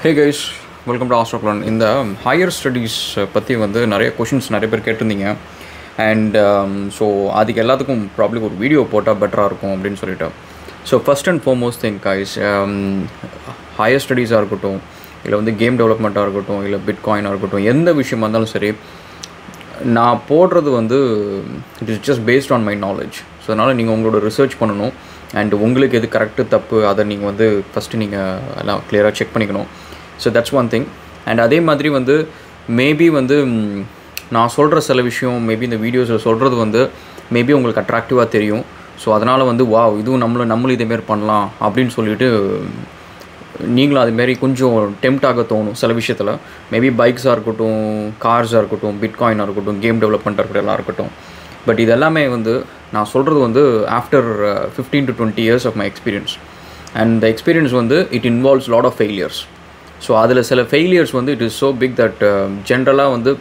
Hey guys welcome to Astroplan இந்த higher studies பற்றி வந்து நிறைய கொஷின்ஸ் நிறைய பேர் கேட்டிருந்தீங்க அண்ட் ஸோ அதுக்கு எல்லாத்துக்கும் ப்ராப்ளி ஒரு வீடியோ போட்டால் பெட்டராக இருக்கும் அப்படின்னு சொல்லிட்டு so first and foremost thing guys higher ஸ்டடீஸாக இருக்கட்டும் இல்லை வந்து கேம் டெவலப்மெண்ட்டாக இருக்கட்டும் இல்லை பிட்காயினாக இருக்கட்டும் எந்த விஷயமா இருந்தாலும் சரி நான் போடுறது வந்து it is just based on my knowledge so அதனால் நீங்கள் உங்களோட ரிசர்ச் பண்ணணும் அண்ட் உங்களுக்கு எது கரெக்டு தப்பு அதை நீங்கள் வந்து ஃபஸ்ட்டு நீங்கள் எல்லாம் கிளியராக செக் பண்ணிக்கணும் so that's one thing and அதே மாதிரி வந்து மேபி வந்து ம், நான் சொல்கிற சில விஷயம் மேபி இந்த வீடியோஸில் சொல்கிறது வந்து மேபி உங்களுக்கு அட்ராக்டிவாக தெரியும் ஸோ அதனால் வந்து வா இதுவும் நம்மள நம்மளும் இதேமாரி பண்ணலாம் அப்படின்னு சொல்லிட்டு நீங்களும் அதுமாரி கொஞ்சம் டெம்ட் ஆக தோணும் சில விஷயத்தில் மேபி பைக்ஸாக இருக்கட்டும் கார்ஸாக இருக்கட்டும் பிட்காயினாக இருக்கட்டும் கேம் டெவலப்மெண்ட்டாக இருக்கட்டும் எல்லாம் இருக்கட்டும் பட் இது எல்லாமே வந்து நான் சொல்கிறது வந்து after fifteen to twenty years of my experience and the experience வந்து it involves lot of failures so அதில் சில ஃபெயிலியர்ஸ் வந்து it is so big that ஜென்ரலாக வந்து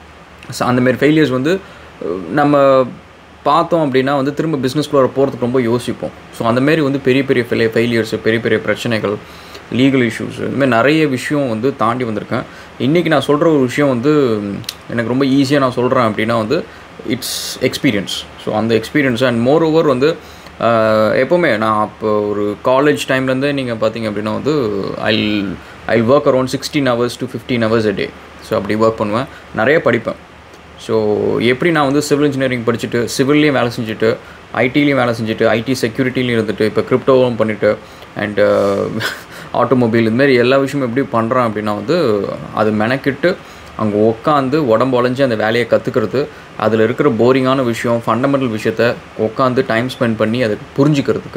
ச- அந்த மாதிரி ஃபெயிலியர்ஸ் வந்து அஹ், நம்ம பார்த்தோம் அப்படின்னா வந்து திரும்ப பிஸ்னஸ்குள்ளே போகிறதுக்கு ரொம்ப யோசிப்போம் ஸோ அந்தமாரி வந்து பெரிய பெரிய ஃபெயிலிய ஃபெயிலியர்ஸ் பெரிய பெரிய பிரச்சனைகள் லீகல் இஷ்யூஸ் இதுமாதிரி நிறைய விஷயம் வந்து தாண்டி வந்திருக்கேன் இன்றைக்கி நான் சொல்கிற ஒரு விஷயம் வந்து ம், எனக்கு ரொம்ப ஈஸியாக நான் சொல்கிறேன் அப்படின்னா வந்து இட்ஸ் எக்ஸ்பீரியன்ஸ் ஸோ அந்த எக்ஸ்பீரியன்ஸ் அண்ட் மோர் ஓவர் வந்து ஆஹ், எப்போவுமே நான் அப்போ ஒரு காலேஜ் டைம்லேருந்தே நீங்கள் பார்த்தீங்க அப்படின்னா வந்து I I work around sixteen hours to fifteen hours a day so அப்படி ஒர்க் பண்ணுவேன் நிறைய படிப்பேன் ஸோ எப்படி நான் வந்து சிவில் இன்ஜினியரிங் படிச்சுட்டு சிவில்லையும் வேலை செஞ்சுட்டு ஐடிலையும் வேலை செஞ்சுட்டு ஐடி செக்யூரிட்டிலையும் இருந்துட்டு இப்போ கிரிப்டோவும் பண்ணிவிட்டு அண்டு ஆட்டோமொபைல் இதுமாரி எல்லா விஷயமும் எப்படி பண்ணுறேன் அப்படின்னா வந்து அது மெனக்கிட்டு அங்கே உட்காந்து உடம்பு உழைஞ்சி அந்த வேலையை கற்றுக்கிறது அதில் இருக்கிற போரிங்கான விஷயம் ஃபண்டமெண்டல் விஷயத்த உட்காந்து டைம் ஸ்பெண்ட் பண்ணி அதை புரிஞ்சுக்கிறதுக்கு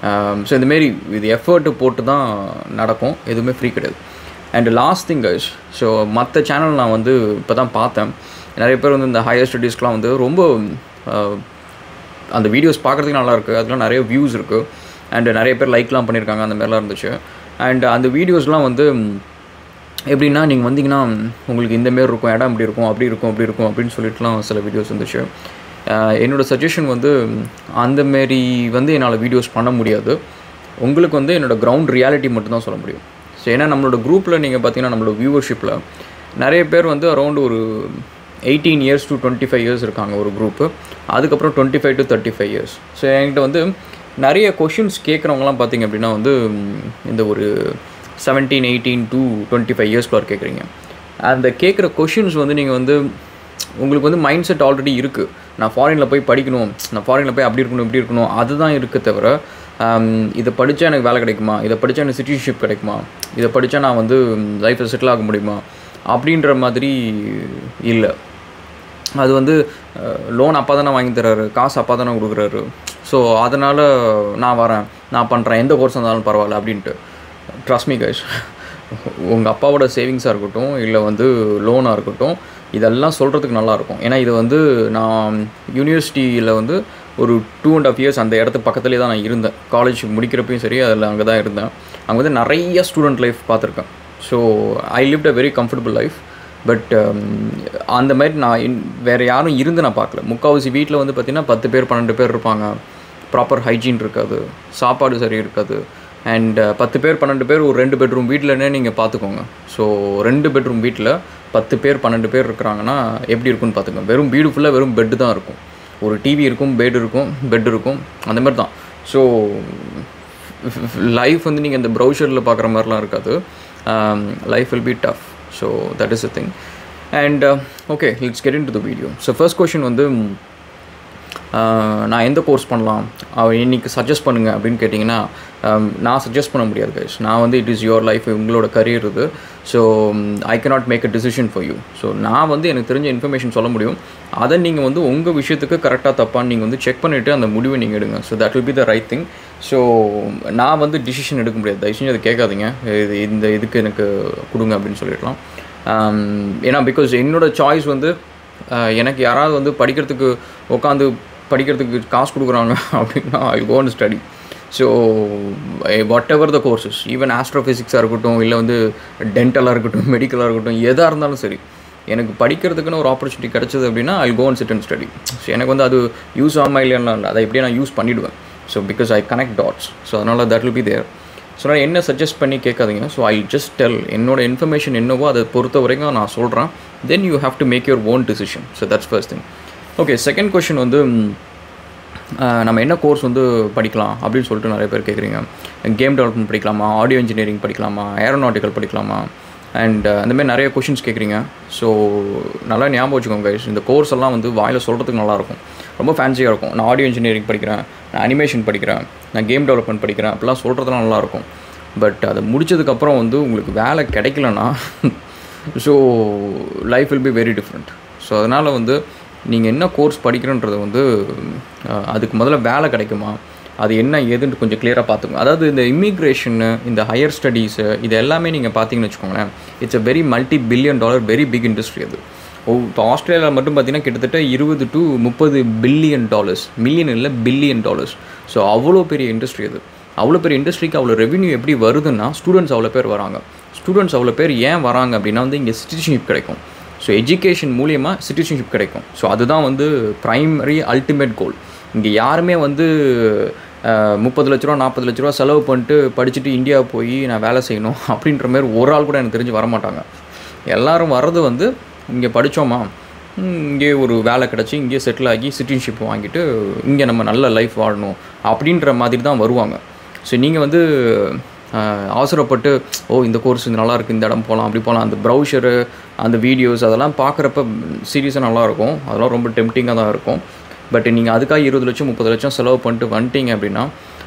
ஸோ இந்தமாரி இது எஃபர்ட்டு போட்டு தான் நடக்கும் எதுவுமே ஃப்ரீ கிடையாது and last thing guys so மற்ற சேனல் நான் வந்து இப்போ தான் பார்த்தேன் நிறைய பேர் வந்து இந்த ஹையர் ஸ்டடீஸ்க்குலாம் வந்து ரொம்ப அஹ், அந்த வீடியோஸ் பார்க்குறதுக்கு நல்லா இருக்குது அதெல்லாம் நிறைய வியூஸ் இருக்குது அண்ட் நிறைய பேர் லைக்லாம் பண்ணியிருக்காங்க அந்த மாதிரிலாம் இருந்துச்சு அண்ட் அந்த வீடியோஸ்லாம் வந்து ம், எப்படின்னா நீங்கள் வந்தீங்கன்னா ம், உங்களுக்கு இந்த மாரி இருக்கும் இடம் இப்படி இருக்கும் அப்படி இருக்கும் அப்படி இருக்கும் அப்படின்னு சொல்லிட்டுலாம் சில வீடியோஸ் இருந்துச்சு அஹ், என்னோட சஜஷன் வந்து ம், அந்த மாரி வந்து என்னால் வீடியோஸ் பண்ண முடியாது உங்களுக்கு வந்து என்னோட கிரவுண்ட் ரியாலிட்டி மட்டும்தான் சொல்ல முடியும் ஸோ ஏன்னா நம்மளோட குரூப்பில் நீங்கள் பார்த்தீங்கன்னா நம்மளோட வியூவர்ஷிப்பில் நிறைய பேர் வந்து அரௌண்ட் ஒரு eighteen years to twenty five years இருக்காங்க ஒரு குரூப்பு அதுக்கப்புறம் twenty five to thirty five years so என்கிட்ட வந்து நிறைய கொஷின்ஸ் கேட்குறவங்களாம் பார்த்தீங்க அப்படின்னா வந்து ம், இந்த ஒரு seventeen eighteen to twenty five இயர்ஸ்குள்ள கேட்குறீங்க அந்த கேட்குற கொஷின்ஸ் வந்து நீங்கள் வந்து உங்களுக்கு வந்து மைண்ட் செட் ஆல்ரெடி இருக்குது நான் ஃபாரினில் போய் படிக்கணும் நான் ஃபாரினில் போய் அப்படி இருக்கணும் இப்படி இருக்கணும் அதுதான் இருக்குது தவிர ஆம், இதை படித்தா எனக்கு வேலை கிடைக்குமா இதை படித்தா எனக்கு சிட்டிசன்ஷிப் கிடைக்குமா இதை படித்தா நான் வந்து லைஃப்பில் செட்டில் ஆக முடியுமா அப்படின்ற மாதிரி இல்லை அது வந்து லோன் அப்பா தானே வாங்கி தர்றாரு காசு அப்பா தானே கொடுக்குறாரு ஸோ அதனால் நான் வரேன் நான் பண்ணுறேன் எந்த கோர்ஸ் இருந்தாலும் பரவாயில்ல அப்படின்ட்டு ட்ரஸ்ட் மீ கைஸ் உங்கள் அப்பாவோட சேவிங்ஸாக இருக்கட்டும் இல்லை வந்து லோனாக இருக்கட்டும் இதெல்லாம் சொல்கிறதுக்கு நல்லாயிருக்கும் ஏன்னா இது வந்து நான் யூனிவர்சிட்டியில் வந்து ஒரு டூ அண்ட் ஆஃப் இயர்ஸ் அந்த இடத்து பக்கத்துலேயே தான் நான் இருந்தேன் காலேஜ் முடிக்கிறப்பையும் சரி அதில் அங்கே தான் இருந்தேன் அங்கே வந்து நிறைய ஸ்டூடெண்ட் லைஃப் பார்த்துருக்கேன் so I lived a very comfortable life but அந்த மாதிரி நான் இன் வேறு யாரும் இருந்து நான் பார்க்கல முக்கால்வாசி வீட்டில் வந்து பார்த்திங்கன்னா பத்து பேர் பன்னெண்டு பேர் இருப்பாங்க ப்ராப்பர் ஹைஜீன் இருக்காது சாப்பாடு சரி இருக்காது அண்ட் பத்து பேர் பன்னெண்டு பேர் ஒரு ரெண்டு பெட்ரூம் வீட்டிலனே நீங்கள் பார்த்துக்கோங்க ஸோ ரெண்டு பெட்ரூம் வீட்டில் பத்து பேர் பன்னெண்டு பேர் இருக்கிறாங்கன்னா எப்படி இருக்குன்னு பார்த்துக்கோங்க வெறும் வீடு ஃபுல்லாக வெறும் பெட்டு தான் இருக்கும் ஒரு டிவி இருக்கும் பெட் இருக்கும் பெட் இருக்கும் அந்த மாதிரி தான் ஸோ லைஃப் வந்து நீங்கள் இந்த ப்ரௌசரில் பார்க்குற மாதிரிலாம் இருக்காது life will be tough so that is a thing and okay let's get into the video so first question வந்து ஆஹ், நான் எந்த கோர்ஸ் பண்ணலாம் அவ இன்னைக்கு சஜஸ்ட் பண்ணுங்கள் அப்படின்னு கேட்டிங்கன்னா ஆம், நான் சஜஸ்ட் பண்ண முடியாது கைஸ் நான் வந்து இட் இஸ் யுவர் லைஃப் உங்களோட கரியர் இது so I cannot make a decision for you so நான் வந்து எனக்கு தெரிஞ்ச இன்ஃபர்மேஷன் சொல்ல முடியும் அதை நீங்கள் வந்து உங்கள் விஷயத்துக்கு கரெக்டாக தப்பான்னு நீங்கள் வந்து செக் பண்ணிவிட்டு அந்த முடிவை நீங்கள் எடுங்க so that will be the right thing so நான் வந்து டிசிஷன் எடுக்க முடியாது தயவு செஞ்சு அதை கேட்காதீங்க இது இந்த இதுக்கு எனக்கு கொடுங்க அப்படின்னு சொல்லிடலாம் ஆம், ஏன்னா பிகாஸ் என்னோட சாய்ஸ் வந்து ஆஹ், எனக்கு யாராவது வந்து படிக்கிறதுக்கு உட்காந்து படிக்கிறதுக்கு காசு கொடுக்குறாங்க அப்படின்னா I go and study so whatever the courses even ஆஸ்ட்ரோஃபிசிக்ஸாக இருக்கட்டும் இல்லை வந்து டென்டலாக இருக்கட்டும் மெடிக்கலாக இருக்கட்டும் எதாக இருந்தாலும் சரி எனக்கு படிக்கிறதுக்குன்னு ஒரு ஆப்பர்ச்சுனிட்டி கிடச்சது அப்படின்னா I go and sit and study so எனக்கு வந்து அது யூஸ் ஆகாமல் இல்லைன்னா இல்லை அதை எப்படியே நான் யூஸ் பண்ணிவிடுவேன் so because I connect dots so அதனால் that will be there so நான் என்ன சஜஸ்ட் பண்ணி கேட்காதீங்க ஸோ ஐ ஜஸ்ட் டெல் என்னோட இன்ஃபர்மேஷன் என்னவோ அதை பொறுத்த வரைக்கும் நான் சொல்கிறேன் then you have to make your own decision so that's first thing okay second question வந்து ம், ஆஹ் நம்ம என்ன கோர்ஸ் வந்து படிக்கலாம் அப்படின்னு சொல்லிட்டு நிறைய பேர் கேட்குறீங்க கேம் டெவலப்மெண்ட் படிக்கலாமா ஆடியோ இன்ஜினியரிங் படிக்கலாமா ஏரோநாட்டிக்கல் படிக்கலாமா அண்ட் அந்த மாதிரி நிறைய கொஷின்ஸ் கேட்குறீங்க ஸோ நல்லா ஞாபகம் வச்சுக்கோங்க guys. இந்த கோர்ஸ் எல்லாம் வந்து வாயில் சொல்கிறதுக்கு நல்லாயிருக்கும் ரொம்ப ஃபேன்சியாக இருக்கும் நான் ஆடியோ இன்ஜினியரிங் படிக்கிறேன் நான் அனிமேஷன் படிக்கிறேன் நான் கேம் டெவலப்மெண்ட் படிக்கிறேன் அப்படிலாம் சொல்கிறதுலாம் நல்லாயிருக்கும் பட் அதை முடிச்சதுக்கப்புறம் வந்து உங்களுக்கு வேலை கிடைக்கலனா so life will be very different so அதனால் வந்து நீங்கள் என்ன கோர்ஸ் படிக்கிறன்றது வந்து அஹ், அதுக்கு முதல்ல வேலை கிடைக்குமா அது என்ன ஏதுன்னு கொஞ்சம் கிளியராக பார்த்துக்கோங்க அதாவது இந்த இமிக்ரேஷனு இந்த ஹையர் ஸ்டடீஸு இது எல்லாமே நீங்கள் பார்த்தீங்கன்னு வச்சுக்கோங்களேன் it's a very multi billion dollar very big industry அது ஓ இப்போ ஆஸ்திரேலியாவில் மட்டும் பார்த்தீங்கன்னா கிட்டத்தட்ட இருபது டு முப்பது பில்லியன் டாலர்ஸ் மில்லியன் இல்லை பில்லியன் டாலர்ஸ் ஸோ அவ்வளோ பெரிய இண்டஸ்ட்ரி அது அவ்வளோ பெரிய இண்டஸ்ட்ரிக்கு அவ்வளோ ரெவென்யூ எப்படி வருதுன்னா ஸ்டூடெண்ட்ஸ் அவ்வளோ பேர் வராங்க ஸ்டூடெண்ட்ஸ் அவ்வளோ பேர் ஏன் வராங்க அப்படின்னா வந்து இங்கே சிட்டிசன்ஷிப் கிடைக்கும் ஸோ எஜுகேஷன் மூலியமாக சிட்டிசன்ஷிப் கிடைக்கும் ஸோ அதுதான் வந்து ப்ரைமரி அல்டிமேட் கோல் இங்கே யாருமே வந்து முப்பது லட்ச ரூபா நாற்பது லட்ச ரூபா செலவு பண்ணிட்டு படிச்சுட்டு இந்தியா போய் நான் வேலை செய்யணும் அப்படின்ற மாதிரி ஒரு ஆள் கூட எனக்கு தெரிஞ்சு வரமாட்டாங்க எல்லாரும் வர்றது வந்து இங்கே படித்தோமா இங்கே ஒரு வேலை கிடச்சி இங்கே செட்டில் ஆகி சிட்டிசன்ஷிப் வாங்கிட்டு இங்கே நம்ம நல்ல லைஃப் வாழணும் அப்படின்ற மாதிரி தான் வருவாங்க ஸோ நீங்கள் வந்து ஆஹ், அவசரப்பட்டு ஓ இந்த கோர்ஸ் இது நல்லா இருக்கு இந்த இடம் போகலாம் அப்படி போகலாம் அந்த ப்ரௌசரு அந்த வீடியோஸ் அதெல்லாம் பார்க்குறப்ப சீரியஸாக நல்லாயிருக்கும் அதெல்லாம் ரொம்ப டெம்டிங்காக தான் இருக்கும் பட் நீங்கள் அதுக்காக இருபது லட்சம் முப்பது லட்சம் செலவு பண்ணிட்டு வந்துட்டீங்க அப்படின்னா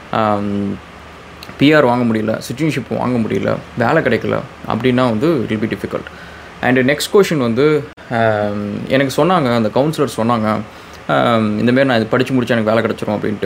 பிஆர் வாங்க முடியல சிட்டிசன்ஷிப் வாங்க முடியல வேலை கிடைக்கல அப்படின்னா வந்து it will be difficult and next question வந்து ஆம், எனக்கு சொன்னாங்க அந்த கவுன்சிலர் சொன்னாங்க ஆம், இந்த மாதிரி நான் இது படித்து முடிச்சா எனக்கு வேலை கிடச்சிரும் அப்படின்ட்டு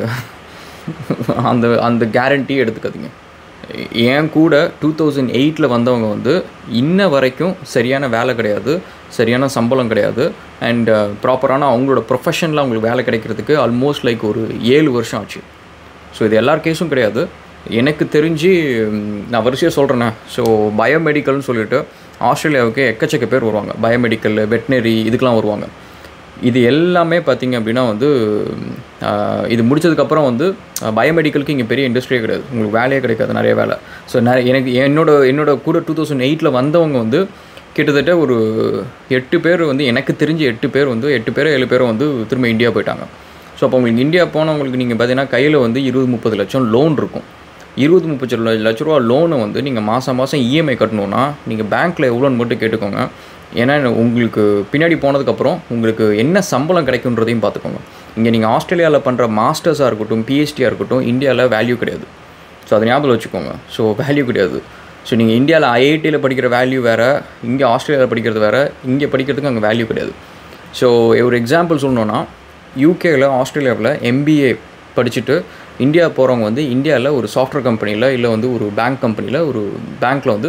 அந்த அந்த கேரண்டி எடுத்துக்காதீங்க என் கூட டூ தௌசண்ட் எயிட்டில் வந்தவங்க வந்து இன்ன வரைக்கும் சரியான வேலை கிடையாது சரியான சம்பளம் கிடையாது அண்ட் ப்ராப்பரான அவங்களோட ப்ரொஃபஷனில் அவங்களுக்கு வேலை கிடைக்கிறதுக்கு ஆல்மோஸ்ட் லைக் ஒரு ஏழு வருஷம் ஆச்சு ஸோ இது எல்லார் கேஸும் கிடையாது எனக்கு தெரிஞ்சு ம், நான் வரிசையாக சொல்கிறேனே ஸோ பயோமெடிக்கல்னு சொல்லிட்டு ஆஸ்திரேலியாவுக்கு எக்கச்சக்க பேர் வருவாங்க பயோமெடிக்கல் வெட்டினரி இதுக்கெலாம் வருவாங்க இது எல்லாமே பார்த்தீங்க அப்படின்னா வந்து ஆஹ், இது முடிச்சதுக்கப்புறம் வந்து பயோமெடிக்கலுக்கு இங்கே பெரிய இண்டஸ்ட்ரியே கிடையாது உங்களுக்கு வேலையே கிடைக்காது நிறைய வேலை ஸோ நிறைய எனக்கு என்னோட என்னோட கூட டூ தௌசண்ட் எயிட்டில் வந்தவங்க வந்து கிட்டத்தட்ட ஒரு எட்டு பேர் வந்து எனக்கு தெரிஞ்ச எட்டு பேர் வந்து எட்டு பேரோ ஏழு பேரோ வந்து திரும்ப இந்தியா போயிட்டாங்க ஸோ அப்போ உங்களுக்கு இந்தியா போனவங்களுக்கு நீங்கள் பார்த்தீங்கன்னா கையில் வந்து இருபது முப்பது லட்சம் லோன் இருக்கும் இருபது முப்பது லட்ச- லட்ச ரூபா லோனை வந்து நீங்கள் மாதம் மாதம் இஎம்ஐ கட்டணுன்னா நீங்கள் பேங்க்கில் எவ்வளோன்னு மட்டும் கேட்டுக்கோங்க ஏன்னா உங்களுக்கு பின்னாடி போனதுக்கப்புறம் உங்களுக்கு என்ன சம்பளம் கிடைக்குன்றதையும் பார்த்துக்கோங்க இங்கே நீங்கள் ஆஸ்திரேலியாவில் பண்ணுற மாஸ்டர்ஸாக இருக்கட்டும் பிஹெச்டியாக இருக்கட்டும் இந்தியாவில் வேல்யூ கிடையாது ஸோ அதை ஞாபகம் வச்சுக்கோங்க ஸோ வேல்யூ கிடையாது ஸோ நீங்கள் இந்தியாவில் ஐஐடியில் படிக்கிற வேல்யூ வேறு இங்கே ஆஸ்திரேலியாவில் படிக்கிறது வேறு இங்கே படிக்கிறதுக்கு அங்கே வேல்யூ கிடையாது ஸோ ஒரு எக்ஸாம்பிள் சொல்லணுன்னா யூகேயில் ஆஸ்திரேலியாவில் எம்பிஏ படிச்சுட்டு இந்தியா போகிறவங்க வந்து இந்தியாவில் ஒரு சாஃப்ட்வேர் கம்பெனியில் இல்லை வந்து ஒரு பேங்க் கம்பெனியில் ஒரு பேங்க்கில் வந்து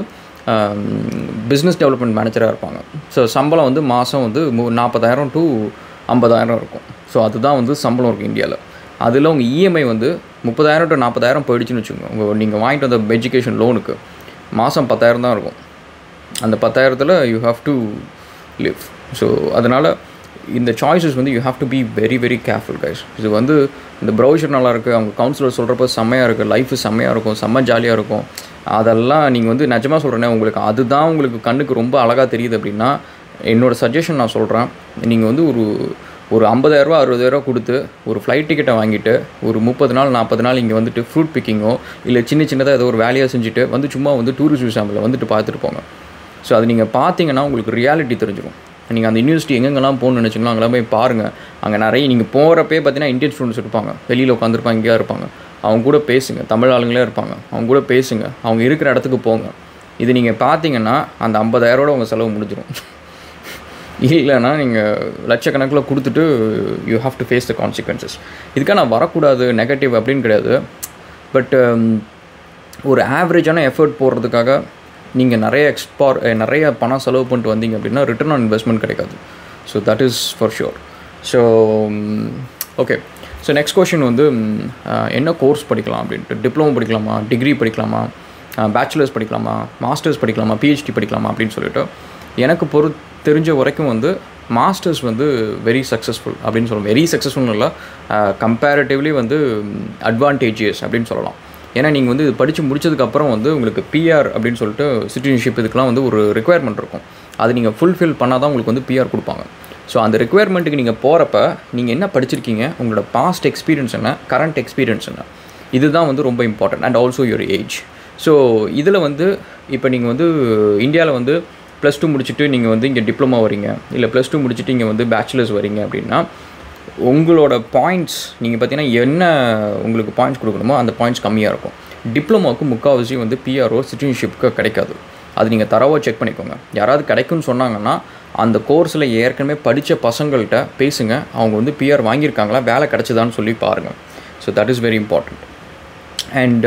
பிஸ்னஸ் டெவலப்மெண்ட் மேனேஜராக இருப்பாங்க ஸோ சம்பளம் வந்து மாதம் வந்து மு- நாற்பதாயிரம் டு ஐம்பதாயிரம் இருக்கும் ஸோ அதுதான் வந்து சம்பளம் இருக்கும் இந்தியாவில் அதில் உங்கள் இஎம்ஐ வந்து முப்பதாயிரம் டு நாற்பதாயிரம் போயிடுச்சுன்னு வச்சுக்கோங்க உங்கள் நீங்கள் வாங்கிட்டு வந்த எஜுகேஷன் லோனுக்கு மாதம் பத்தாயிரம் தான் இருக்கும் அந்த பத்தாயிரத்தில் you have to live so அதனால் இந்த சாய்ஸஸ் வந்து you have to be very very careful guys இது வந்து இந்த ப்ரௌசர் நல்லா இருக்குது அவங்க கவுன்சிலர் சொல்கிறப்ப செம்மையாக இருக்குது லைஃப் செம்மையாக இருக்கும் செம்ம ஜாலியாக இருக்கும் அதெல்லாம் நீங்கள் வந்து நிஜமாக சொல்கிறேனே உங்களுக்கு அதுதான் உங்களுக்கு கண்ணுக்கு ரொம்ப அழகாக தெரியுது அப்படின்னா என்னோடய சஜஷன் நான் சொல்கிறேன் நீங்கள் வந்து ஒரு ஒரு ஐம்பதாயிரரூவா அறுபதாயிரரூவா கொடுத்து ஒரு ஃப்ளைட் டிக்கெட்டை வாங்கிட்டு ஒரு முப்பது நாள் நாற்பது நாள் இங்கே வந்துட்டு ஃப்ரூட் பிக்கிங்கோ இல்லை சின்ன சின்னதாக ஏதோ ஒரு வேலையாக செஞ்சுட்டு வந்து சும்மா வந்து டூரிஸ்ட் விசாமில் வந்துட்டு பார்த்துட்டு போங்க ஸோ அது நீங்கள் பார்த்தீங்கன்னா உங்களுக்கு ரியாலிட்டி தெரிஞ்சிடும் நீங்கள் அந்த யூனிவர்சிட்டி எங்கெங்கெல்லாம் போகணும்னு நினச்சிங்களோ அங்கெல்லாம் போய் பாருங்கள் அங்கே நிறைய நீங்கள் போகிறப்பே பார்த்தீங்கன்னா இந்தியன் ஸ்டூடெண்ட்ஸ் இருப்பாங்க வெளியில் உட்காந்துருப்பாங்க இங்கேயா இருப்பாங்க அவங்க கூட பேசுங்க தமிழ் ஆளுங்களே இருப்பாங்க அவங்க கூட பேசுங்க அவங்க இருக்கிற இடத்துக்கு போங்க இது நீங்கள் பார்த்தீங்கன்னா அந்த ஐம்பதாயிரோட உங்கள் செலவு முடிஞ்சிடும் இல்லைன்னா நீங்கள் லட்சக்கணக்கில் கொடுத்துட்டு you have to face the consequences இதுக்காக நான் வரக்கூடாது நெகட்டிவ் அப்படின்னு கிடையாது பட் ஒரு ஆவரேஜான எஃபர்ட் போடுறதுக்காக நீங்கள் நிறைய எக்ஸ்பார் நிறைய பணம் செலவு பண்ணிட்டு வந்தீங்க அப்படின்னா ரிட்டர்ன் ஆன் இன்வெஸ்ட்மெண்ட் கிடைக்காது so that is for sure so okay so next question வந்து ம், அஹ், என்ன கோர்ஸ் படிக்கலாம் அப்படின்ட்டு டிப்ளமோ படிக்கலாமா டிகிரி படிக்கலாமா பேச்சுலர்ஸ் படிக்கலாமா மாஸ்டர்ஸ் படிக்கலாமா பிஹெச்டி படிக்கலாமா அப்படின்னு சொல்லிட்டு எனக்கு பொறு தெரிஞ்ச வரைக்கும் வந்து மாஸ்டர்ஸ் வந்து வெரி சக்ஸஸ்ஃபுல் அப்படின்னு சொல்லலாம் வெரி சக்ஸஸ்ஃபுல் இல்லை கம்பேரிட்டிவ்லி வந்து அட்வான்டேஜியஸ் அப்படின்னு சொல்லலாம் ஏன்னா நீங்கள் வந்து இது படித்து முடிச்சதுக்கப்புறம் வந்து உங்களுக்கு பிஆர் அப்படின்னு சொல்லிட்டு சிட்டிசன்ஷிப் இதுக்கெலாம் வந்து ஒரு ரெக்குயர்மெண்ட் இருக்கும் அது நீங்கள் ஃபுல்ஃபில் பண்ணால் தான் உங்களுக்கு வந்து பிஆர் கொடுப்பாங்க ஸோ அந்த ரெக்குயர்மெண்ட்டுக்கு நீங்கள் போகிறப்ப நீங்கள் என்ன படிச்சிருக்கீங்க உங்களோட பாஸ்ட் எக்ஸ்பீரியன்ஸ் என்ன கரண்ட் எக்ஸ்பீரியன்ஸ் என்ன இதுதான் வந்து ரொம்ப important and also your age so இதில் வந்து இப்போ நீங்கள் வந்து இந்தியாவில் வந்து ப்ளஸ் டூ முடிச்சுட்டு நீங்கள் வந்து இங்கே டிப்ளமோ வரீங்க இல்லை ப்ளஸ் டூ முடிச்சுட்டு இங்கே வந்து பேச்சுலர்ஸ் வரீங்க அப்படின்னா உங்களோட பாயிண்ட்ஸ் நீங்கள் பார்த்தீங்கன்னா என்ன உங்களுக்கு பாயிண்ட்ஸ் கொடுக்கணுமோ அந்த பாயிண்ட்ஸ் கம்மியாக இருக்கும் டிப்ளமோவுக்கு முக்கால்வாசி வந்து பிஆர்ஓ சிட்டிசன்ஷிப்க்கு கிடைக்காது அது நீங்கள் தரவாக செக் பண்ணிக்கோங்க யாராவது கிடைக்கும்னு சொன்னாங்கன்னா அந்த கோர்ஸில் ஏற்கனவே படித்த பசங்கள்கிட்ட பேசுங்க அவங்க வந்து பிஆர் வாங்கியிருக்காங்களா வேலை கிடச்சிதான்னு சொல்லி பாருங்கள் so that is very important and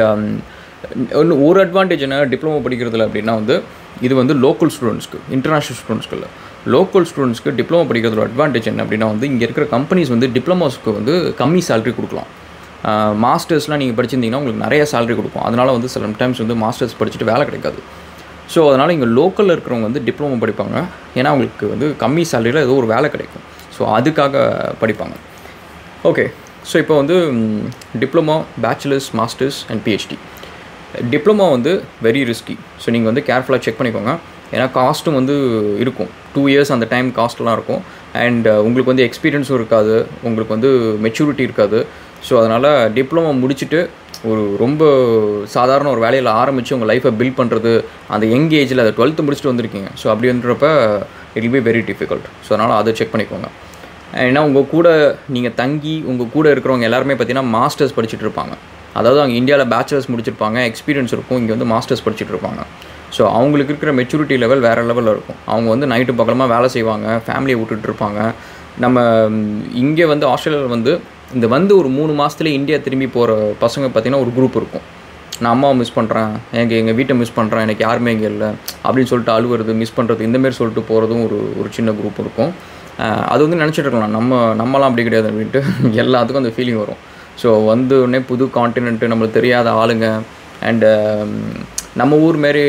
ஒன்று ஒரு அட்வான்டேஜ் என்ன டிப்ளமோ படிக்கிறதுல அப்படின்னா வந்து இது வந்து லோக்கல் ஸ்டூடெண்ட்ஸ்க்கு இன்டர்நேஷ்னல் ஸ்டூடெண்ட்ஸ்க்கு இல்லை லோக்கல் ஸ்டூடெண்ட்ஸ்க்கு டிப்ளமோ படிக்கிறதோட அட்வான்டேஜ் என்ன அப்படின்னா வந்து இங்கே இருக்கிற கம்பெனிஸ் வந்து டிப்ளமோஸ்க்கு வந்து கம்மி சேலரி கொடுக்கலாம் மாஸ்டர்ஸ்லாம் நீங்கள் படிச்சிருந்தீங்கன்னா உங்களுக்கு நிறைய சேலரி கொடுக்கும் அதனால் வந்து சில டைம்ஸ் வந்து மாஸ்டர்ஸ் படிச்சுட்டு வேலை கிடைக்காது ஸோ அதனால் இங்கே லோக்கலில் இருக்கிறவங்க வந்து டிப்ளமோ படிப்பாங்க ஏன்னா அவங்களுக்கு வந்து கம்மி சேலரியில் ஏதோ ஒரு வேலை கிடைக்கும் ஸோ அதுக்காக படிப்பாங்க ஓகே ஸோ இப்போ வந்து diploma bachelors masters and PhD diploma வந்து வெரி ரிஸ்கி ஸோ நீங்கள் வந்து கேர்ஃபுல்லாக செக் பண்ணிக்கோங்க ஏன்னா காஸ்ட்டும் வந்து இருக்கும் டூ இயர்ஸ் அந்த டைம் காஸ்ட்லாம் இருக்கும் அண்ட் உங்களுக்கு வந்து எக்ஸ்பீரியன்ஸும் இருக்காது உங்களுக்கு வந்து மெச்சூரிட்டி இருக்காது ஸோ அதனால் டிப்ளமோ முடிச்சுட்டு ஒரு ரொம்ப சாதாரண ஒரு வேலையில் ஆரம்பித்து உங்கள் லைஃப்பை பில்ட் பண்ணுறது அந்த யங் ஏஜில் அதை டுவெல்த்து முடிச்சுட்டு வந்திருக்கீங்க ஸோ அப்படின்றப்ப it will be very difficult so அதனால் அதை செக் பண்ணிக்கோங்க ஏன்னா உங்கள் கூட நீங்கள் தங்கி உங்கள் கூட இருக்கிறவங்க எல்லாருமே பார்த்தீங்கன்னா மாஸ்டர்ஸ் படிச்சுட்டு இருப்பாங்க அதாவது அவங்க இந்தியாவில் பேச்சுலர்ஸ் முடிச்சிருப்பாங்க எக்ஸ்பீரியன்ஸ் இருக்கும் இங்கே வந்து மாஸ்டர்ஸ் படிச்சுட்டு இருப்பாங்க ஸோ அவங்களுக்கு இருக்கிற மெச்சூரிட்டி லெவல் வேறு லெவலில் இருக்கும் அவங்க வந்து நைட்டு பக்கமாக வேலை செய்வாங்க ஃபேமிலியை விட்டுட்டு இருப்பாங்க நம்ம இங்கே வந்து ஆஸ்திரேலியாவில் வந்து இந்த வந்து ஒரு மூணு மாதத்துல இந்தியா திரும்பி போகிற பசங்க பார்த்திங்கன்னா ஒரு குரூப் இருக்கும் நான் அம்மாவை மிஸ் பண்ணுறேன் எனக்கு எங்கள் வீட்டை மிஸ் பண்ணுறேன் எனக்கு யாருமே இங்கே இல்லை அப்படின்னு சொல்லிட்டு அழுவுறது மிஸ் பண்ணுறது இந்தமாரி சொல்லிட்டு போகிறதும் ஒரு ஒரு சின்ன குரூப் இருக்கும் அது வந்து நினச்சிட்டு இருக்கலாம் நம்ம நம்மலாம் அப்படி கிடையாது அப்படின்ட்டு எல்லாத்துக்கும் அந்த ஃபீலிங் வரும் ஸோ வந்து உடனே புது காண்டினென்ட்டு நம்மளுக்கு தெரியாத ஆளுங்க அண்டு நம்ம ஊர் மாரி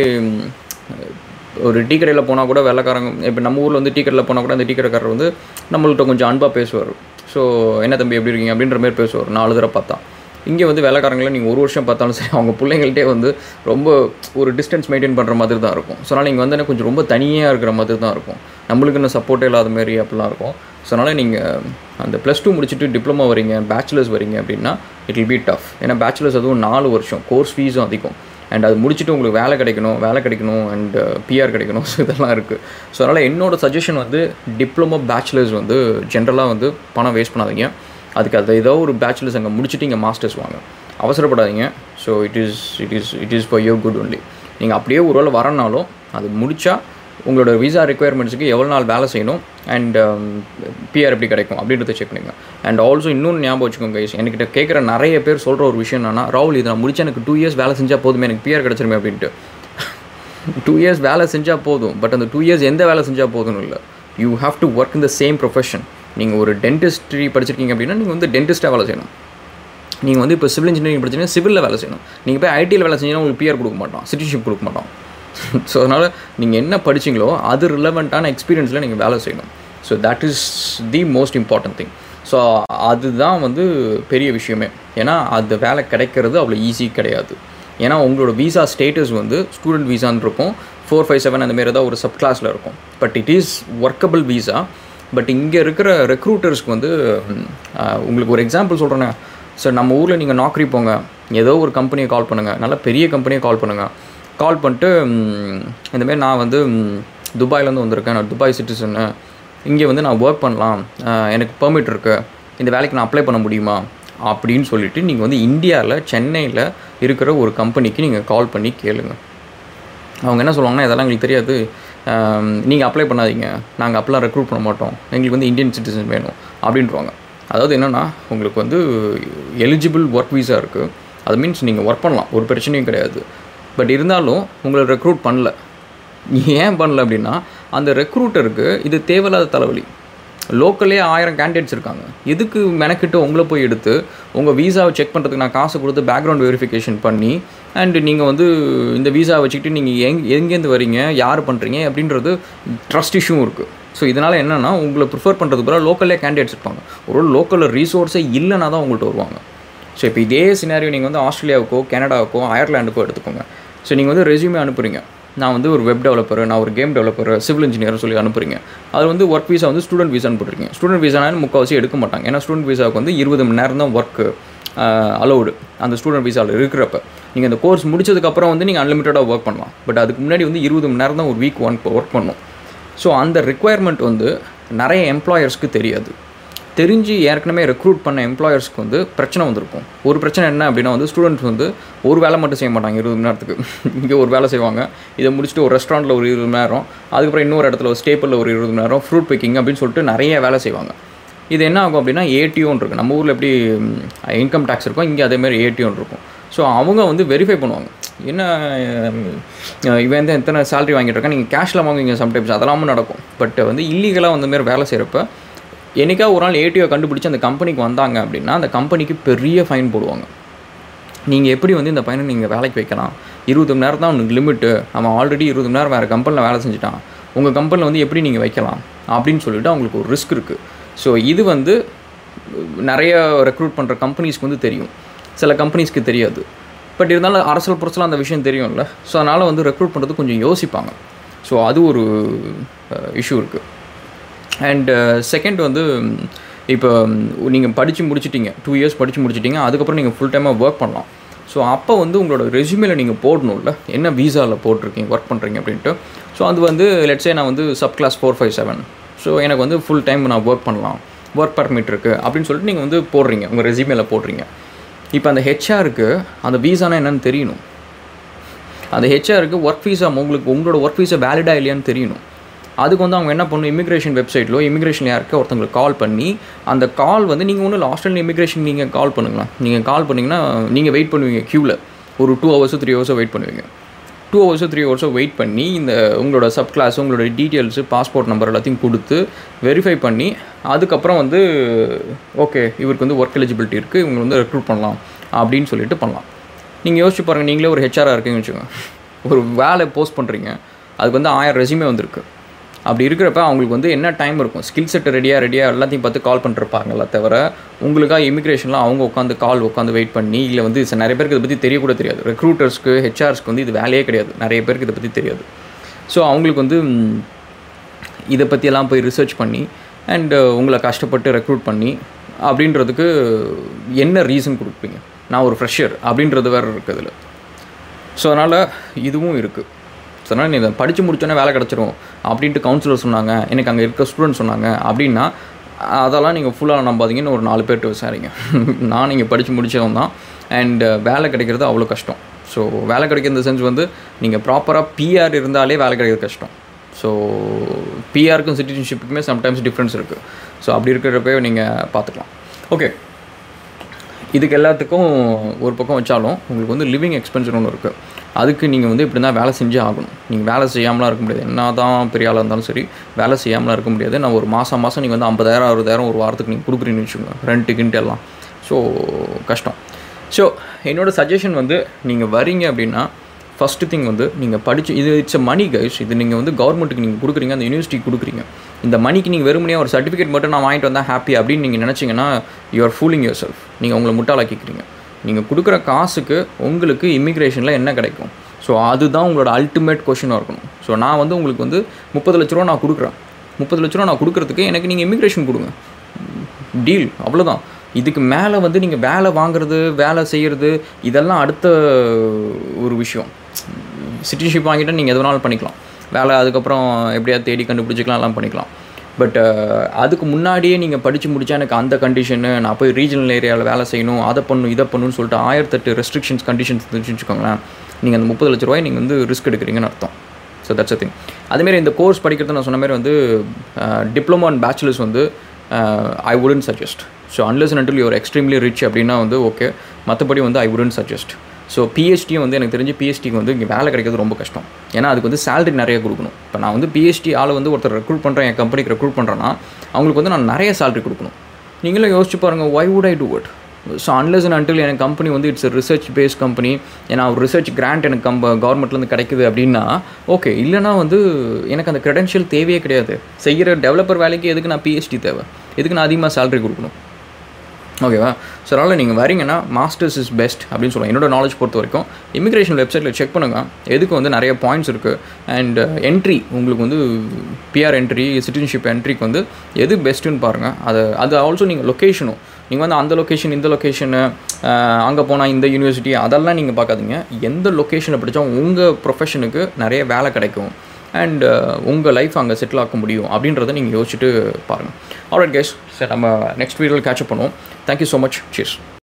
ஒரு டீ கடையில் போனால் கூட வெள்ளைக்காரங்க இப்போ நம்ம ஊரில் வந்து டீ கடையில் போனால் கூட அந்த டீ கடைக்காரர் வந்து நம்மள்கிட்ட கொஞ்சம் அன்பாக பேசுவார் ஸோ என்ன தம்பி எப்படி இருக்கீங்க அப்படின்ற மாதிரி பேசுவார் நாலு தடவை பார்த்தா இங்கே வந்து வேலைக்காரங்களை நீங்கள் ஒரு வருஷம் பார்த்தாலும் சரி அவங்க பிள்ளைங்கள்ட்டே வந்து ரொம்ப ஒரு டிஸ்டன்ஸ் மெயின்டைன் பண்ணுற மாதிரி தான் இருக்கும் ஸோ அதனால் நீங்கள் வந்து கொஞ்சம் ரொம்ப தனியாக இருக்கிற மாதிரி தான் இருக்கும் நம்மளுக்கு இன்னும் சப்போர்ட்டே இல்லாத மாதிரி அப்படிலாம் இருக்கும் ஸோ அதனால் நீங்கள் அந்த ப்ளஸ் டூ முடிச்சுட்டு டிப்ளமோ வரீங்க பேச்சுலர்ஸ் வரீங்க அப்படின்னா இட் வில் பி டஃப் ஏன்னா பேச்சுலர்ஸ் அதுவும் நாலு வருஷம் கோர்ஸ் ஃபீஸும் அதிகம் அண்ட் அது முடிச்சுட்டு உங்களுக்கு வேலை கிடைக்கணும் வேலை கிடைக்கணும் அண்ட் பிஆர் கிடைக்கணும் ஸோ இதெல்லாம் இருக்குது ஸோ அதனால் என்னோட சஜஷன் வந்து டிப்ளமோ பேச்சுலர்ஸ் வந்து ஜென்ரலாக வந்து பணம் வேஸ்ட் பண்ணாதீங்க அதுக்கு அது ஏதோ ஒரு பேச்சுலர்ஸ் அங்கே முடிச்சுட்டு இங்கே மாஸ்டர்ஸ் வாங்க அவசரப்படாதீங்க so it is it is it is for your good only நீங்கள் அப்படியே ஒரு வேளை வரனாலும் அது முடித்தா உங்களோட விசா ரெக்குயர்மெண்ட்ஸுக்கு எவ்வளோ நாள் வேலை செய்யணும் அண்ட் பிஆர் எப்படி கிடைக்கும் அப்படின்றத செக் பண்ணுங்க அண்ட் ஆல்சோ இன்னொன்று ஞாபகம் வச்சுக்கோங்க கைஸ் என்கிட்ட கேட்குற நிறைய பேர் சொல்கிற ஒரு விஷயம் என்னன்னா ராகுல் இதை நான் முடிச்சு எனக்கு டூ இயர்ஸ் வேலை செஞ்சால் போதுமே எனக்கு பிஆர் கிடச்சிருமே அப்படின்ட்டு டூ இயர்ஸ் வேலை செஞ்சால் போதும் பட் அந்த டூ இயர்ஸ் எந்த வேலை செஞ்சால் போதும்னு இல்லை you have to work in the same profession நீங்கள் ஒரு டென்டிஸ்ட்ரி படிச்சிருக்கீங்க அப்படின்னா நீங்கள் வந்து டென்டிஸ்ட்டாக வேலை செய்யணும் நீங்கள் வந்து இப்போ சிவில் இன்ஜினியரிங் படிச்சீங்கன்னா சிவிலில் வேலை செய்யணும் நீங்கள் போய் ஐடியில் வேலை செஞ்சீங்கன்னா உங்களுக்கு பிஆர் கொடுக்க மாட்டோம் சிட்டிஷிப் கொடுக்க மாட்டோம் ஸோ அதனால் நீங்கள் என்ன படிச்சிங்களோ அது ரிலவெண்ட்டான எக்ஸ்பீரியன்ஸில் நீங்கள் வேலை செய்யணும் so that is the most important thing so அதுதான் வந்து பெரிய விஷயமே ஏன்னா அந்த வேலை கிடைக்கிறது அவ்வளோ ஈஸி கிடையாது ஏன்னா உங்களோட விசா ஸ்டேட்டஸ் வந்து ஸ்டூடெண்ட் விசான்னு இருக்கும் ஃபோர் ஃபைவ் செவன் அந்த மாரி தான் ஒரு சப் கிளாஸில் இருக்கும் but it is workable visa but இங்கே இருக்கிற ரெக்ரூட்டர்ஸ்க்கு வந்து உங்களுக்கு ஒரு எக்ஸாம்பிள் சொல்கிறேன்னே சார் நம்ம ஊரில் நீங்கள் நாக்ரி போங்க ஏதோ ஒரு கம்பெனியை கால் பண்ணுங்கள் நல்ல பெரிய கம்பெனியை கால் பண்ணுங்கள் கால் பண்ணிட்டு இந்தமாரி நான் வந்து துபாயிலேருந்து வந்திருக்கேன் நான் துபாய் சிட்டிசன்னு இங்கே வந்து நான் ஒர்க் பண்ணலாம் எனக்கு பெர்மிட் இருக்குது இந்த வேலைக்கு நான் அப்ளை பண்ண முடியுமா அப்படின்னு சொல்லிட்டு நீங்கள் வந்து இந்தியாவில் சென்னையில் இருக்கிற ஒரு கம்பெனிக்கு நீங்கள் கால் பண்ணி கேளுங்க அவங்க என்ன சொல்லுவாங்கன்னா இதெல்லாம் எங்களுக்கு தெரியாது நீங்கள் அப்ளை பண்ணாதீங்க நாங்கள் அப்பெல்லாம் ரெக்ரூட் பண்ண மாட்டோம் எங்களுக்கு வந்து இந்தியன் சிட்டிசன் வேணும் அப்படின்றவாங்க அதாவது என்னென்னா உங்களுக்கு வந்து எலிஜிபிள் ஒர்க் வீசா இருக்குது அது மீன்ஸ் நீங்கள் ஒர்க் பண்ணலாம் ஒரு பிரச்சனையும் கிடையாது பட் இருந்தாலும் உங்களை ரெக்ரூட் பண்ணல ஏன் பண்ணல அப்படின்னா அந்த ரெக்ரூட்டருக்கு இது தேவையில்லாத தலைவலி லோக்கல்லே ஆயிரம் கேண்டிடேட்ஸ் இருக்காங்க எதுக்கு மெனக்கிட்டு உங்களை போய் எடுத்து உங்கள் வீசாவை செக் பண்ணுறதுக்கு நான் காசு கொடுத்து பேக்ரவுண்ட் வெரிஃபிகேஷன் பண்ணி அண்டு நீங்கள் வந்து இந்த வீசாவை வச்சுக்கிட்டு நீங்கள் எங் எங்கேருந்து வரீங்க யார் பண்ணுறீங்க அப்படின்றது ட்ரஸ்ட் இஷ்யூவும் இருக்குது ஸோ இதனால் என்னென்னா உங்களை ப்ரிஃபர் பண்ணுறது பதிலாக லோக்கல்லே கேண்டிடேட்ஸ் இருப்பாங்க ஒரு லோக்கலில் ரீசோர்ஸே இல்லைனா தான் உங்கள்கிட்ட வருவாங்க ஸோ இப்போ இதே சினாரியோ நீங்கள் வந்து ஆஸ்திரேலியாவுக்கோ கனடாவுக்கோ அயர்லாண்டுக்கோ எடுத்துக்கோங்க ஸோ நீங்கள் வந்து ரெஸ்யூமே அனுப்புறீங்க நான் வந்து ஒரு வெப் டெவலப்பர் நான் ஒரு கேம் டெவலப்பர் சிவில் இன்ஜினியர் சொல்லி அனுப்புறீங்க அது வந்து ஒர்க் வீசா வந்து ஸ்டூடெண்ட் வீசான்னு போட்டிருக்கீங்க ஸ்டூடெண்ட் வீசானா முக்கால்வாசி எடுக்க மாட்டாங்க ஏன்னா ஸ்டூடெண்ட் வீசாவுக்கு வந்து இருபது மணி நேரம் தான் ஒர்க்கு அலௌடு அந்த ஸ்டூடெண்ட் வீசாவில் இருக்கிறப்ப நீங்கள் அந்த கோர்ஸ் முடிச்சதுக்கப்புறம் வந்து நீங்கள் அன்லிமிட்டடாக ஒர்க் பண்ணலாம் பட் அதுக்கு முன்னாடி வந்து இருபது மணி நேரம் தான் ஒரு வீக் ஒன் ஒர்க் பண்ணணும் ஸோ அந்த ரிக்குவயர்மெண்ட் வந்து நிறைய எம்ப்ளாயர்ஸ்க்கு தெரியாது தெரிஞ்சு ஏற்கனவே ரெக்ரூட் பண்ண எம்ப்ளாயர்ஸ்க்கு வந்து பிரச்சனை வந்திருக்கும் ஒரு பிரச்சனை என்ன அப்படின்னா வந்து ஸ்டூடெண்ட்ஸ் வந்து ஒரு வேலை மட்டும் செய்ய மாட்டாங்க இருபது மணி நேரத்துக்கு இங்கே ஒரு வேலை செய்வாங்க இதை முடிச்சுட்டு ஒரு ரெஸ்டாரண்ட்டில் ஒரு இருபது மணி நேரம் அதுக்கப்புறம் இன்னொரு இடத்துல ஒரு ஸ்டேப்பிளில் ஒரு இருபது மணி நேரம் ஃப்ரூட் பிக்கிங் அப்படின்னு சொல்லிட்டு நிறைய வேலை செய்வாங்க இது என்ன ஆகும் அப்படின்னா ஏடிஓன்னு இருக்குது நம்ம ஊரில் எப்படி இன்கம் டேக்ஸ் இருக்கும் இங்கே அதேமாதிரி ஏடிஓன்னு இருக்கும் ஸோ அவங்க வந்து வெரிஃபை பண்ணுவாங்க என்ன அஹ், இவன் வந்து எத்தனை சேலரி வாங்கிட்டு இருக்கான் நீங்கள் கேஷில் வாங்குவீங்க சம்டைம்ஸ் அதெல்லாமும் நடக்கும் பட் வந்து இல்லீகலாக வந்து மாரி வேலை செய்கிறப்ப என்னைக்கா ஒரு நாள் ஏடிஓ கண்டுபிடிச்சி அந்த கம்பெனிக்கு வந்தாங்க அப்படின்னா அந்த கம்பெனிக்கு பெரிய ஃபைன் போடுவாங்க நீங்கள் எப்படி வந்து இந்த பையனை நீங்கள் வேலைக்கு வைக்கலாம் இருபது மணி நேரம் தான் உனக்கு லிமிட்டு அவன் ஆல்ரெடி இருபது மணி நேரம் வேறு கம்பெனியில் வேலை செஞ்சுட்டான் உங்கள் கம்பெனியில் வந்து எப்படி நீங்கள் வைக்கலாம் அப்படின்னு சொல்லிட்டு அவங்களுக்கு ஒரு ரிஸ்க் இருக்குது ஸோ இது வந்து நிறைய ரெக்ரூட் பண்ணுற கம்பெனிஸ்க்கு வந்து தெரியும் சில கம்பெனிஸ்க்கு தெரியாது பட் இருந்தாலும் அரசல் புரசலாக அந்த விஷயம் தெரியும்ல ஸோ அதனால் வந்து ரெக்ரூட் பண்ணுறது கொஞ்சம் யோசிப்பாங்க ஸோ அது ஒரு இஷ்யூ இருக்குது அண்ட் செகண்ட் வந்து இப்போ நீங்கள் படித்து முடிச்சிட்டீங்க டூ இயர்ஸ் படித்து முடிச்சிட்டீங்க அதுக்கப்புறம் நீங்கள் ஃபுல் டைமாக ஒர்க் பண்ணலாம் ஸோ அப்போ வந்து உங்களோட ரெஸ்யூமேல நீங்கள் போடணும்ல என்ன வீசாவில் போட்டிருக்கீங்க ஒர்க் பண்ணுறீங்க அப்படின்ட்டு ஸோ அது வந்து லெட்ஸே நான் வந்து sub class four five seven so எனக்கு வந்து ஃபுல் டைம் நான் ஒர்க் பண்ணலாம் ஒர்க் பர்மிட் இருக்குது அப்படின்னு சொல்லிட்டு நீங்கள் வந்து போடுறீங்க உங்கள் ரெஸ்யூமேல போடுறீங்க இப்போ அந்த ஹெச்ஆருக்கு அந்த வீசானா என்னன்னு தெரியணும் அந்த ஹெச்ஆருக்கு ஒர்க் வீசா உங்களுக்கு உங்களோட ஒர்க் வீசா வேலிடா இல்லையான்னு தெரியணும் அதுக்கு வந்து அவங்க என்ன பண்ணணும் இமிக்ரேஷன் வெப்சைட்டிலோ இமிக்ரேஷன் யாருக்கு ஒருத்தங்களுக்கு கால் பண்ணி அந்த கால் வந்து நீங்கள் ஒன்றும் ஆஸ்திரேலியன் இமிக்ரேஷன் நீங்கள் கால் பண்ணுங்களா நீங்கள் கால் பண்ணிங்கன்னா நீங்கள் வெயிட் பண்ணுவீங்க க்யூவில் ஒரு டூ ஹவர்ஸோ த்ரீ ஹவர்ஸோ வெயிட் பண்ணுவீங்க டூ ஹவர்ஸோ த்ரீ ஹவர்ஸோ வெயிட் பண்ணி இந்த உங்களோட சப் கிளாஸ் உங்களோட டீட்டெயில்ஸு பாஸ்போர்ட் நம்பர் எல்லாத்தையும் கொடுத்து வெரிஃபை பண்ணி அதுக்கப்புறம் வந்து ஓகே இவருக்கு வந்து ஒர்க் எலிஜிபிலிட்டி இருக்குது இவங்க வந்து ரெக்ரூட் பண்ணலாம் அப்படின்னு சொல்லிட்டு பண்ணலாம் நீங்கள் யோசிச்சு பாருங்கள் நீங்களே ஒரு ஹெச்ஆராக இருக்கீங்கன்னு வச்சுக்கோங்க ஒரு வேலை போஸ்ட் பண்ணுறீங்க அதுக்கு வந்து ஆயிரம் ரெசியூமே வந்திருக்கு அப்படி இருக்கிறப்ப அவங்களுக்கு வந்து என்ன டைம் இருக்கும் ஸ்கில் செட் ரெடியாக ரெடியாக எல்லாத்தையும் பார்த்து கால் பண்ணிருப்பாங்களா தவிர உங்களுக்காக இமிக்ரேஷனில் அவங்க உட்காந்து கால் உட்காந்து வெயிட் பண்ணி இல்லை வந்து ச- நிறைய பேருக்கு இதை பற்றி தெரியக்கூட தெரியாது ரெக்ரூட்டர்ஸ்க்கு ஹெச்ஆர்ஸ்க்கு வந்து இது வேலையே கிடையாது நிறைய பேருக்கு இதை பற்றி தெரியாது ஸோ அவங்களுக்கு வந்து ம், இதை பற்றியெல்லாம் போய் ரிசர்ச் பண்ணி அண்டு உங்களை கஷ்டப்பட்டு ரெக்ரூட் பண்ணி அப்படின்றதுக்கு என்ன ரீசன் கொடுப்பீங்க நான் ஒரு ஃப்ரெஷர் அப்படின்றது வேறு இருக்குது இதில் ஸோ அதனால் இதுவும் இருக்குது ஸோ அதனால் நீ இதை படித்து முடிச்சோன்னே வேலை கிடச்சிரும் அப்படின்ட்டு கவுன்சிலர் சொன்னாங்க எனக்கு அங்கே இருக்க ஸ்டூடெண்ட் சொன்னாங்க அப்படின்னா அதெல்லாம் நீங்கள் ஃபுல்லாக நம்பாதீங்கன்னு ஒரு நாலு பேர்கிட்ட விசாரிங்க நான் நீங்கள் படித்து முடித்தவன் தான் அண்ட் வேலை கிடைக்கிறது அவ்வளோ கஷ்டம் ஸோ வேலை கிடைக்கிற இந்த சென்ஸ் வந்து நீங்கள் ப்ராப்பராக பிஆர் இருந்தாலே வேலை கிடைக்கிறது கஷ்டம் ஸோ பிஆருக்கும் சிட்டிசன்ஷிப்புக்குமே சம்டைம்ஸ் டிஃப்ரென்ஸ் இருக்குது ஸோ அப்படி இருக்கிறப்ப நீங்கள் பார்த்துக்கலாம் ஓகே இதுக்கு எல்லாத்துக்கும் ஒரு பக்கம் வச்சாலும் உங்களுக்கு வந்து லிவிங் எக்ஸ்பென்ஸ் ஒன்று இருக்குது அதுக்கு நீங்கள் வந்து இப்படி தான் வேலை செஞ்சே ஆகணும் நீங்கள் வேலை செய்யாமலாம் இருக்க முடியாது என்ன தான் பெரிய ஆளாக இருந்தாலும் சரி வேலை செய்யாமலாம் இருக்க முடியாது நான் ஒரு மாதம் மாதம் நீங்கள் வந்து ஐம்பதாயிரம் அறுபதாயிரம் ஒரு வாரத்துக்கு நீங்கள் கொடுக்குறீங்கன்னு வச்சுக்கோங்க ரெண்ட்டு கிண்ட்டு எல்லாம் ஸோ கஷ்டம் ஸோ என்னோடய சஜஷன் வந்து நீங்கள் வரீங்க அப்படின்னா ஃபஸ்ட்டு திங் வந்து நீங்கள் படித்து இது இட்ஸ் அ மணி கைஸ் இது நீங்கள் வந்து கவர்மெண்ட்டுக்கு நீங்கள் கொடுக்குறீங்க அந்த யூனிவர்சிட்டிக்கு கொடுக்குறீங்க இந்த மணிக்கு நீங்கள் வெறுமனே ஒரு சர்டிஃபிகேட் மட்டும் நான் வாங்கிட்டு வந்தால் ஹாப்பி அப்படின்னு நீங்கள் நினச்சிங்கன்னா you are fooling yourself நீங்கள் உங்களை முட்டாளாக்கிக்கிறீங்க நீங்கள் கொடுக்குற காசுக்கு உங்களுக்கு இமிக்ரேஷனில் என்ன கிடைக்கும் ஸோ அதுதான் உங்களோட அல்டிமேட் கொஷினாக இருக்கணும் ஸோ நான் வந்து உங்களுக்கு வந்து முப்பது லட்ச ரூபா நான் கொடுக்குறேன் முப்பது லட்ச ரூபா நான் கொடுக்குறதுக்கு எனக்கு நீங்கள் இமிக்ரேஷன் கொடுங்க டீல் அவ்வளோதான் இதுக்கு மேலே வந்து நீங்கள் வேலை வாங்குறது வேலை செய்கிறது இதெல்லாம் அடுத்த ஒரு விஷயம் சிட்டிசன்ஷிப் வாங்கிட்டு நீங்கள் எது வேணாலும் பண்ணிக்கலாம் வேலை அதுக்கப்புறம் எப்படியாவது தேடி கண்டுபிடிச்சிக்கலாம் எல்லாம் பண்ணிக்கலாம் பட் அதுக்கு முன்னாடியே நீங்கள் படித்து முடிச்சா எனக்கு அந்த கண்டிஷனு நான் போய் ரீஜனல் ஏரியாவில் வேலை செய்யணும் அதை பண்ணணும் இதை பண்ணணும்னு சொல்லிட்டு ஆயிரத்தெட்டு ரெஸ்ட்ரிக்ஷன்ஸ் கண்டிஷன்ஸ் இருந்துச்சுன்னு வச்சுக்கோங்களேன் நீங்கள் அந்த முப்பது லட்ச ரூபாய் நீங்கள் வந்து ரிஸ்க் எடுக்கிறீங்கன்னு அர்த்தம் ஸோ தட்ஸ் அ திங் அதேமாரி இந்த கோர்ஸ் படிக்கிறது நான் சொன்ன மாதிரி வந்து டிப்ளமோ அண்ட் பேச்சுலர்ஸ் வந்து I wouldn't suggest so unless and you're extremely rich அப்படின்னா வந்து ஓகே மற்றபடி வந்து ஐ வுடன் சஜஸ்ட் ஸோ பிஹெச்டியும் வந்து எனக்கு தெரிஞ்சு பிஹெச்டிக்கு வந்து இங்கே வேலை கிடைக்கிறது ரொம்ப கஷ்டம் ஏன்னா அதுக்கு வந்து சேலரி நிறைய கொடுக்கணும் இப்போ நான் வந்து பிஹெச்டி ஆளை வந்து ஒருத்தர் ரெக்ரூட் பண்ணுறேன் என் கம்பெனிக்கு ரெக்ரூட் பண்ணுறேன்னா அவங்களுக்கு வந்து நான் நிறைய சேலரி கொடுக்கணும் நீங்களும் யோசிச்சு பாருங்கள் why would I do it so unless and until எனக்கு கம்பெனி வந்து இட்ஸ் ரிசர்ச் பேஸ் கம்பெனி ஏன்னா ஒரு ரிசர்ச் கிராண்ட் எனக்கு கம்ப கவர்மெண்ட்லேருந்து கிடைக்குது அப்படின்னா ஓகே இல்லைனா வந்து எனக்கு அந்த க்ரெடென்ஷியல் தேவையே கிடையாது செய்கிற டெவலப்பர் வேலைக்கு எதுக்கு நான் பிஹெச்டி தேவை எதுக்கு நான் அதிகமாக சேலரி கொடுக்கணும் ஓகேவா ஸோ அதனால் நீங்கள் வரீங்கன்னா மாஸ்டர்ஸ் இஸ் பெஸ்ட் அப்படின்னு சொல்லுவாங்க என்னோட நாலேஜ் பொறுத்த வரைக்கும் இமிக்ரேஷன் வெப்சைட்டில் செக் பண்ணுங்கள் எதுக்கு வந்து நிறைய பாயிண்ட்ஸ் இருக்குது அண்ட் என்ட்ரி உங்களுக்கு வந்து பிஆர் என்ட்ரி சிட்டிசன்ஷிப் என்ட்ரிக்கு வந்து எது பெஸ்ட்டுன்னு பாருங்கள் அது அது ஆல்சோ நீங்கள் லொக்கேஷனும் நீங்கள் வந்து அந்த லொக்கேஷன் இந்த லொக்கேஷனு அங்கே போனால் இந்த யூனிவர்சிட்டி அதெல்லாம் நீங்கள் பார்க்காதீங்க எந்த லொக்கேஷனை படித்தா உங்கள் ப்ரொஃபஷனுக்கு நிறைய வேலை கிடைக்கும் அண்ட் உங்கள் லைஃப் அங்கே செட்டில் ஆக்க முடியும் அப்படின்றத நீங்கள் யோசிச்சுட்டு பாருங்கள் ஆல்ரைட் கேஸ் சார் நம்ம நெக்ஸ்ட் வீடியோவில் கேட்சப் பண்ணுவோம் தேங்க்யூ ஸோ மச் சீஸ்